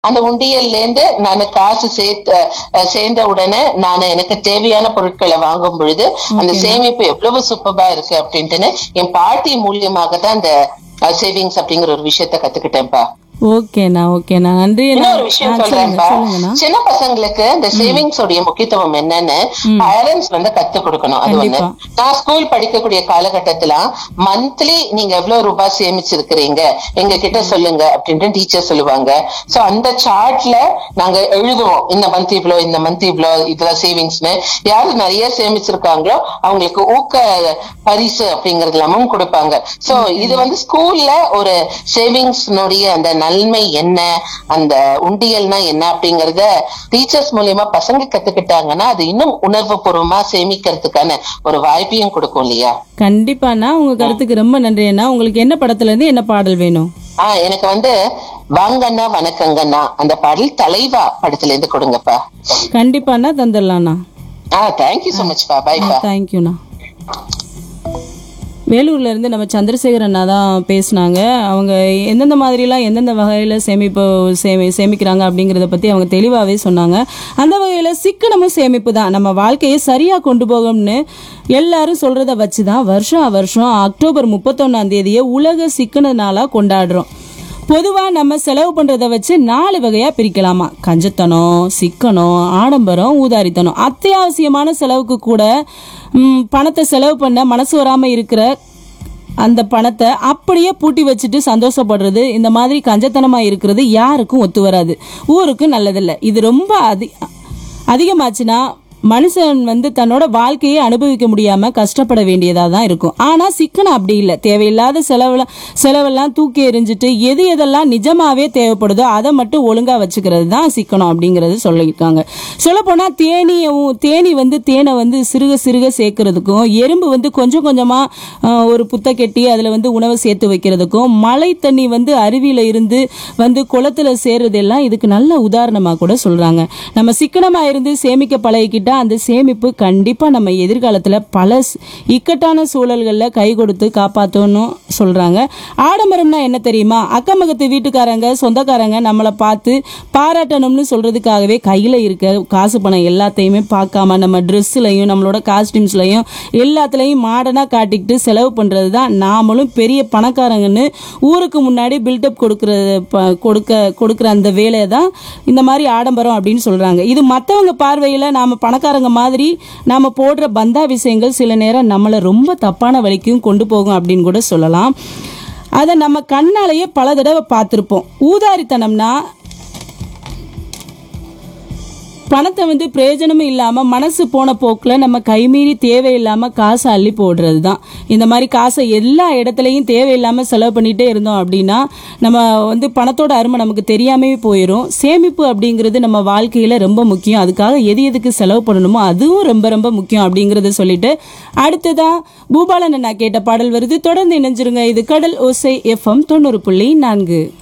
அந்த உண்டியல்ல இருந்து நான் காசு சேர்த்து அஹ், சேர்ந்த உடனே நான் எனக்கு தேவையான பொருட்களை வாங்கும் பொழுது அந்த சேமிப்பு எவ்வளவு சூப்பரா இருக்கு அப்படின்ட்டுன்னு என் பாட்டி மூலியமாக தான் அந்த சேவிங்ஸ் அப்படிங்கிற ஒரு விஷயத்த கத்துக்கிட்டேன்ப்பா ஓகேண்ணா ஓகேண்ணா நன்றி அண்ணா. இன்னொரு விஷயம் ஆ, சொல்லுங்க சொல்றேன்ப்பா சொல்லுங்கண்ணா சின்ன பசங்களுக்கு இந்த சேவிங்ஸ் உடைய முக்கியத்துவம் என்னன்னு பேரண்ட்ஸ் வந்து கத்து கொடுக்கணும் அது ஒண்ணு கண்டிப்பா. நான் ஸ்கூல் படிக்கக்கூடிய காலகட்டத்துல மந்த்லி நீங்க எவ்வளவு ரூபாய் சேமிச்சிருக்கிறீங்க எங்க கிட்ட சொல்லுங்க அப்படின்ட்டு டீச்சர் சொல்லுவாங்க சோ அந்த சார்ட்ல நாங்க எழுதுவோம் இந்த மந்த் இவ்ளோ இந்த மந்த் இவ்ளோ இதுல சேவிங்ஸ்னு யாரு நிறைய சேமிச்சிருக்காங்களோ அவங்களுக்கு ஊக்க பரிசு அப்படிங்கறது எல்லாமும் கொடுப்பாங்க சோ இது வந்து ஸ்கூல்ல ஒரு சேவிங்ஸ்னுடைய அந்த நன்மை என்ன அந்த உண்டியல்னா என்ன அப்படிங்கறத டீச்சர்ஸ் மூலியமா பசங்க கத்துக்கிட்டாங்கன்னா அது இன்னும் உணர்வு பூர்வமா சேமிக்கிறதுக்கான ஒரு வாய்ப்பையும் கொடுக்கும் இல்லையா கண்டிப்பாண்ணா உங்க கருத்துக்கு ரொம்ப நன்றி அண்ணா உங்களுக்கு என்ன படத்துல இருந்து என்ன பாடல் வேணும் ஆஹ் எனக்கு வந்து வாங்கண்ணா வணக்கங்கண்ணா அந்த பாடல் தலைவா படத்துல இருந்து கொடுங்கப்பா கண்டிப்பாண்ணா தந்துடலாண்ணா ஆஹ் தேங்க்யூ சோ மச் பா பைப்பா தேங்க்யூண்ணா வேலூர்ல இருந்து நம்ம சந்திரசேகர் அண்ணா தான் பேசுனாங்க அவங்க எந்தெந்த மாதிரிலாம் எந்தெந்த வகையில் சேமிப்பு சேமி சேமிக்கிறாங்க அப்படிங்கிறத பற்றி அவங்க தெளிவாகவே சொன்னாங்க அந்த வகையில் சிக்கனமும் சேமிப்பு தான் நம்ம வாழ்க்கையை சரியாக கொண்டு போகும்னு எல்லாரும் சொல்கிறத வச்சு தான் வருஷம் வருஷம் அக்டோபர் முப்பத்தொன்னாம் தேதியை உலக சிக்கன நாளாக கொண்டாடுறோம் பொதுவாக நம்ம செலவு பண்ணுறத வச்சு நாலு வகையாக பிரிக்கலாமா கஞ்சத்தனம் சிக்கனம் ஆடம்பரம் ஊதாரித்தனம் அத்தியாவசியமான செலவுக்கு கூட ம், பணத்தை செலவு பண்ண மனசு வராமல் இருக்கிற அந்த பணத்தை அப்படியே பூட்டி வச்சுட்டு சந்தோஷப்படுறது இந்த மாதிரி கஞ்சத்தனமாக இருக்கிறது யாருக்கும் ஒத்து வராது ஊருக்கு நல்லதில்லை இது ரொம்ப அதி அதிகமாச்சுன்னா மனுஷன் வந்து தன்னோட வாழ்க்கையை அனுபவிக்க முடியாம கஷ்டப்பட வேண்டியதா தான் இருக்கும் ஆனா சிக்கனம் அப்படி இல்லை தேவையில்லாத செலவெல்லாம் செலவெல்லாம் தூக்கி எறிஞ்சிட்டு எது எதெல்லாம் நிஜமாவே தேவைப்படுதோ அதை மட்டும் ஒழுங்கா வச்சுக்கிறது தான் சிக்கனம் அப்படிங்கிறது சொல்லியிருக்காங்க சொல்லப்போனா தேனியவும் தேனி வந்து தேனை வந்து சிறுக சிறுக சேர்க்கறதுக்கும் எறும்பு வந்து கொஞ்சம் கொஞ்சமா ஆஹ், ஒரு புத்தை கெட்டி அதுல வந்து உணவை சேர்த்து வைக்கிறதுக்கும் மழை தண்ணி வந்து அருவியில இருந்து வந்து குளத்துல சேர்றதெல்லாம் இதுக்கு நல்ல உதாரணமா கூட சொல்றாங்க நம்ம சிக்கனமா இருந்து சேமிக்க பழகிக்கிட்டா அந்த சேமிப்பு கண்டிப்பா நம்ம எதிர்காலத்துல பல ஸ்- இக்கட்டான சூழல்கள்ல கை கொடுத்து காப்பாற்றணும் சொல்றாங்க ஆடம்பரம்னா என்ன தெரியுமா அக்கம் பக்கத்து வீட்டுக்காரங்க சொந்தக்காரங்க நம்மளை பார்த்து பாராட்டணும்னு சொல்றதுக்காகவே கையில இருக்க காசு பணம் எல்லாத்தையுமே பார்க்காம நம்ம ட்ரெஸ்லையும் நம்மளோட காஸ்டியூம்ஸ்லையும் எல்லாத்துலயும் மாடர்னா காட்டிக்கிட்டு செலவு பண்றது தான் நாமளும் பெரிய பணக்காரங்கன்னு ஊருக்கு முன்னாடி பில்டப் கொடுக்கறது ப- கொடுக்க கொடுக்குற அந்த வேலையை தான் இந்த மாதிரி ஆடம்பரம் அப்படின்னு சொல்றாங்க இது மற்றவங்க பார்வையில் நாம பணக்காரங்க மாதிரி நாம போடுற பந்தா விஷயங்கள் சில நேரம் நம்மளை ரொம்ப தப்பான வழிக்கும் கொண்டு போகும் அப்படின்னு கூட சொல்லலாம் அதை நம்ம கண்ணாலேயே பல தடவை பார்த்துருப்போம் ஊதாரித்தனம்னா பணத்தை வந்து பிரயோஜனமும் இல்லாமல் மனசு போன போக்கில் நம்ம கைமீறி தேவையில்லாமல் காசை அள்ளி போடுறது தான் இந்த மாதிரி காசை எல்லா இடத்துலையும் தேவையில்லாமல் செலவு பண்ணிகிட்டே இருந்தோம் அப்படின்னா நம்ம வந்து பணத்தோட அருமை நமக்கு தெரியாமே போயிடும் சேமிப்பு அப்படிங்கிறது நம்ம வாழ்க்கையில் ரொம்ப முக்கியம் அதுக்காக எது எதுக்கு செலவு பண்ணணுமோ அதுவும் ரொம்ப ரொம்ப முக்கியம் அப்படிங்கிறத சொல்லிட்டு அடுத்ததான் பூபாலன் நான் கேட்ட பாடல் வருது தொடர்ந்து இணைஞ்சிருங்க இது கடல் ஓசை எஃப்எம் தொண்ணூறு புள்ளி நான்கு